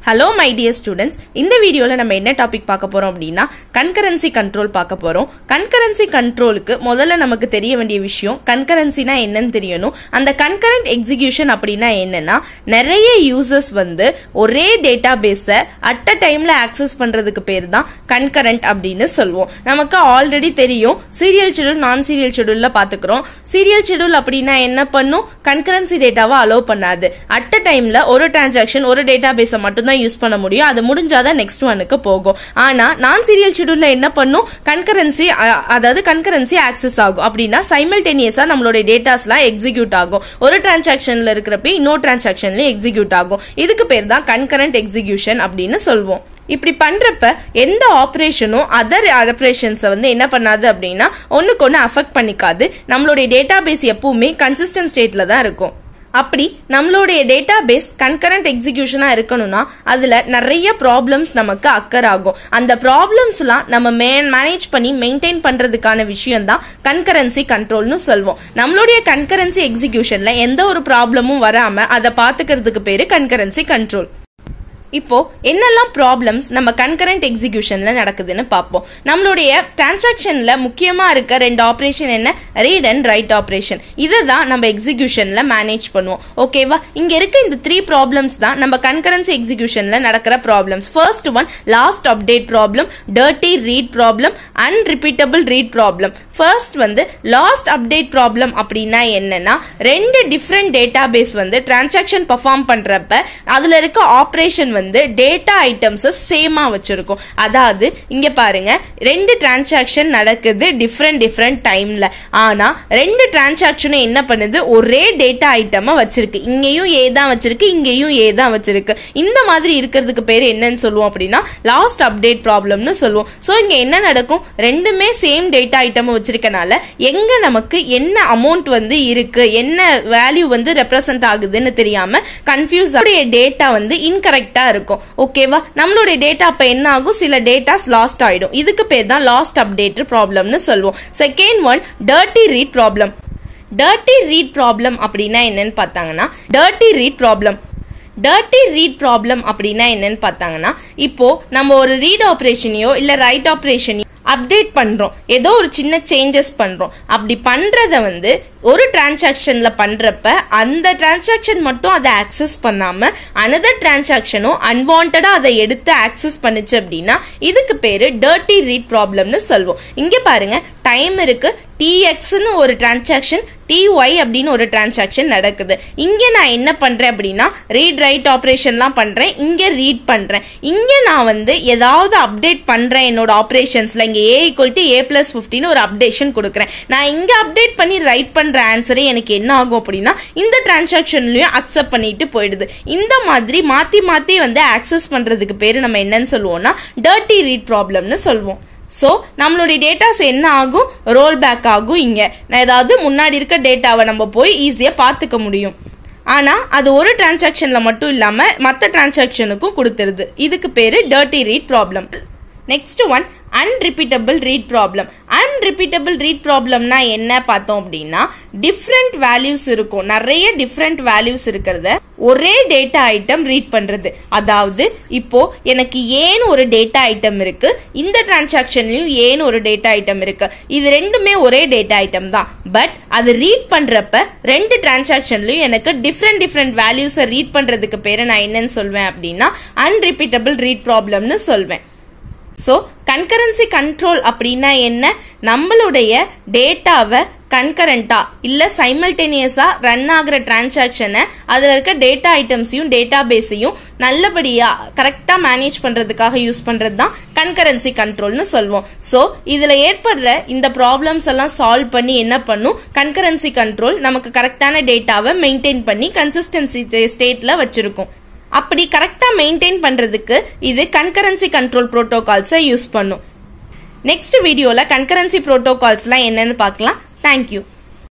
hello my dear students இந்த வீடியோவில் நம்ம என்ன டாபிக் பார்க்க போறோம் அப்படின்னா கன்கரன்சி கண்ட்ரோல் பார்க்க போறோம் கன்கரன்சி கண்ட்ரோலுக்கு முதல்ல நமக்கு தெரிய வேண்டிய விஷயம் கன்கரன்சினா என்னன்னு தெரியணும் அந்த கன்கரண்ட் எக்ஸிகியூஷன் அப்படின்னா என்னன்னா நிறைய யூசர்ஸ் வந்து ஒரே டேட்டா பேஸை அட் அ டைம்ல ஆக்சஸ் பண்றதுக்கு பேர் தான் கன்கரண்ட் அப்படின்னு சொல்லுவோம் நமக்கு ஆல்ரெடி தெரியும் சீரியல் ஷெடியூல் நான் சீரியல் ஷெடியூல்ல பாத்துக்கிறோம் சீரியல் ஷெடியூல் அப்படின்னா என்ன பண்ணும் கன்கரன்சி டேட்டாவை அலோவ் பண்ணாது அட் அ டைம்ல ஒரு டிரான்சாக்ஷன் ஒரு டேட்டா பேஸை மட்டும் தான் யூஸ் பண்ண முடியும் அது முடிஞ்சாதான் நெக்ஸ்ட் ஒனுக்கு போகும் ஆனா நான் சீரியல் ஷெடியூல்ல என்ன பண்ணும் கன்கரன்சி அதாவது கன்கரன்சி ஆக்சஸ் ஆகும் அப்படின்னா சைமல்டேனியஸா நம்மளுடைய டேட்டாஸ்லாம் எக்ஸிக்யூட் ஆகும் ஒரு டிரான்சாக்ஷன்ல இருக்கிறப்ப இன்னொரு டிரான்சாக்ஷன்லயும் எக்ஸிக்யூட் ஆகும் இதுக்கு பேர் தான் கன்கரண்ட் எக்ஸிகியூஷன் அப்படின்னு சொல்வோம் இப்படி பண்றப்ப எந்த ஆப்ரேஷனும் அதர் ஆப்ரேஷன்ஸை வந்து என்ன பண்ணாது அப்படின்னா ஒண்ணுக்கு ஒன்று அஃபெக்ட் பண்ணிக்காது நம்மளுடைய டேட்டா பேஸ் எப்பவுமே கன்சிஸ்டன்ட் ஸ்டேட்ல தான் இருக்கும் அப்படி நம்மளுடைய டேட்டா பேஸ் கன்கரண்ட் எக்ஸிகியூஷனா இருக்கணும்னா அதுல நிறைய ப்ராப்ளம்ஸ் நமக்கு அக்கர் ஆகும் அந்த ப்ராப்ளம்ஸ்லாம் நம்ம மேனேஜ் பண்ணி மெயின்டைன் பண்றதுக்கான விஷயம் தான் கன்கரன்சி கண்ட்ரோல்னு சொல்வோம் நம்மளுடைய கன்கரன்சி எக்ஸிகியூஷன்ல எந்த ஒரு ப்ராப்ளமும் வராம அதை பாத்துக்கிறதுக்கு பேரு கன்கரன்சி கண்ட்ரோல் இப்போ என்னெல்லாம் ப்ராப்ளம்ஸ் நம்ம கன்கரண்ட் எக்ஸிகியூஷன்ல நடக்குதுன்னு பார்ப்போம் நம்மளுடைய டிரான்சாக்ஷன்ல முக்கியமா இருக்க ரெண்டு ஆப்ரேஷன் என்ன ரீட் அண்ட் ரைட் ஆப்ரேஷன் இதை தான் நம்ம எக்ஸிகியூஷன்ல மேனேஜ் பண்ணுவோம் ஓகேவா இங்க இருக்க இந்த த்ரீ ப்ராப்ளம்ஸ் தான் நம்ம கன்கரன்சி எக்ஸிகியூஷன்ல நடக்கிற problems first one last update problem dirty read problem unrepeatable read problem first வந்து லாஸ்ட் அப்டேட் ப்ராப்ளம் அப்படின்னா என்னன்னா ரெண்டு டிஃப்ரெண்ட் டேட்டா பேஸ் வந்து டிரான்சாக்ஷன் பர்ஃபார்ம் பண்றப்ப அதுல இருக்க ஆப்ரேஷன் வந்து டேட்டா ஐட்டம்ஸ் சேமா வச்சிருக்கும் அதாவது இங்க பாருங்க ரெண்டு டிரான்சாக்ஷன் நடக்குது டிஃப்ரெண்ட் டிஃப்ரெண்ட் டைம்ல ஆனா ரெண்டு டிரான்சாக்ஷனும் என்ன பண்ணுது ஒரே டேட்டா ஐட்டமா வச்சிருக்கு இங்கேயும் ஏ தான் வச்சிருக்கு இங்கேயும் ஏ தான் வச்சிருக்கு இந்த மாதிரி இருக்கிறதுக்கு பேர் என்னன்னு சொல்லுவோம் அப்படின்னா லாஸ்ட் அப்டேட் ப்ராப்ளம்னு சொல்லுவோம் சோ இங்க என்ன நடக்கும் ரெண்டுமே சேம் டேட்டா ஐட்டம் வச்சிருக்கனால எங்க நமக்கு என்ன அமௌண்ட் வந்து இருக்கு என்ன வேல்யூ வந்து ரெப்ரசென்ட் ஆகுதுன்னு தெரியாம கன்ஃபியூஸ் டேட்டா வந்து இன்கரெக்டா இருக்கும் ஓகேவா நம்மளுடைய டேட்டா அப்ப என்ன ஆகும் சில டேட்டாஸ் லாஸ்ட் ஆயிடும் இதுக்கு பேர் தான் லாஸ்ட் அப்டேட் ப்ராப்ளம்னு சொல்லுவோம் second one dirty read problem dirty read problem அப்படின்னா என்னன்னு பார்த்தாங்கன்னா dirty read problem dirty read problem அப்படின்னா என்னன்னு பார்த்தாங்கன்னா இப்போ நம்ம ஒரு ரீட் ஆப்ரேஷனையோ இல்ல ரைட் ஆப்ரேஷனையோ அப்டேட் பண்றோம் ஏதோ ஒரு சின்ன சேஞ்சஸ் பண்றோம் அப்படி பண்றத வந்து ஒரு டிரான்சாக்ஷன்ல பண்றப்ப அந்த டிரான்சாக்ஷன் மட்டும் அதை ஆக்சஸ் பண்ணாம அனதர் டிரான்சாக்ஷனும் அன்வான்டா அதை எடுத்து ஆக்சஸ் பண்ணுச்சு அப்படின்னா இதுக்கு பேரு டர்ட்டி ரீட் ப்ராப்ளம்னு சொல்வோம் இங்க பாருங்க டைம் இருக்கு டிஎக்ஸ்னு ஒரு டிரான்சாக்ஷன் டிஒய் அப்படின்னு ஒரு டிரான்சாக்ஷன் நடக்குது இங்க நான் என்ன பண்றேன் அப்படின்னா ரீட் ரைட் ஆப்ரேஷன்லாம் பண்றேன் இங்க ரீட் பண்றேன் இங்க நான் வந்து ஏதாவது அப்டேட் பண்றேன் என்னோட ஆப்ரேஷன்ஸ்ல இங்க A equal to A plus பிப்டின்னு ஒரு அப்டேஷன் கொடுக்குறேன் நான் இங்க அப்டேட் பண்ணி ரைட் பண்ற ஆன்சரே எனக்கு என்ன ஆகும் அப்படின்னா இந்த டிரான்சாக்ஷன்லயும் அக்செப்ட் பண்ணிட்டு போயிடுது இந்த மாதிரி மாத்தி மாத்தி வந்து ஆக்சஸ் பண்றதுக்கு பேரு நம்ம என்னன்னு சொல்லுவோம்னா டர்ட்டி ரீட் ப்ராப்ளம்னு சொல்லுவோம் ஸோ நம்மளுடைய டேட்டாஸ் என்ன ஆகும் ரோல் பேக் ஆகும் இங்க நான் ஏதாவது முன்னாடி இருக்க டேட்டாவை நம்ம போய் ஈஸியா பார்த்துக்க முடியும் ஆனா அது ஒரு டிரான்சாக்ஷன்ல மட்டும் இல்லாம மற்ற டிரான்சாக்ஷனுக்கும் கொடுத்துருது இதுக்கு பேரு dirty read problem next one unrepeatable read problem unrepeatable read ப்ராப்ளம்னா என்ன பார்த்தோம் அப்படின்னா டிஃப்ரெண்ட் வேல்யூஸ் இருக்கும் நிறைய டிஃப்ரெண்ட் வேல்யூஸ் இருக்கிறத ஒரே டேட்டா ஐட்டம் ரீட் பண்றது அதாவது இப்போ எனக்கு ஏன்னு ஒரு டேட்டா ஐட்டம் இருக்கு இந்த டிரான்சாக்ஷன்லயும் ஏன்னு ஒரு டேட்டா ஐட்டம் இருக்கு இது ரெண்டுமே ஒரே டேட்டா ஐட்டம் தான் பட் அது ரீட் பண்றப்ப ரெண்டு டிரான்சாக்ஷன்லயும் எனக்கு டிஃப்ரெண்ட் டிஃப்ரெண்ட் வேல்யூஸை ரீட் பண்றதுக்கு பேரை நான் என்னன்னு சொல்வேன் அப்படின்னா அன்ரிப்பீட்டபிள் ரீட் ப்ராப்ளம்னு சொல்வேன் ஸோ கன்கரன்சி கண்ட்ரோல் அப்படின்னா என்ன நம்மளுடைய டேட்டாவை கன்கரண்டா இல்ல சைமல்டேனியஸா ரன் ஆகுற டிரான்சாக்ஷனை அதுல இருக்க டேட்டா ஐட்டம்ஸையும் டேட்டா பேஸையும் நல்லபடியா கரெக்டா மேனேஜ் பண்றதுக்காக யூஸ் பண்றது தான் கன்கரன்சி கண்ட்ரோல்னு சொல்வோம் ஸோ இதுல ஏற்படுற இந்த ப்ராப்ளம்ஸ் எல்லாம் சால்வ் பண்ணி என்ன பண்ணும் கன்கரன்சி கண்ட்ரோல் நமக்கு கரெக்டான டேட்டாவை மெயின்டைன் பண்ணி கன்சிஸ்டன்சி ஸ்டேட்ல வச்சிருக்கும் அப்படி கரெக்டா மெயின்டைன் பண்றதுக்கு இது கன்கரன்சி கண்ட்ரோல் ப்ரோட்டோகால்ஸை யூஸ் பண்ணும் நெக்ஸ்ட் வீடியோல கன்கரன்சி ப்ரோட்டோகால்ஸ்லாம் என்னன்னு பார்க்கலாம் தேங்க்யூ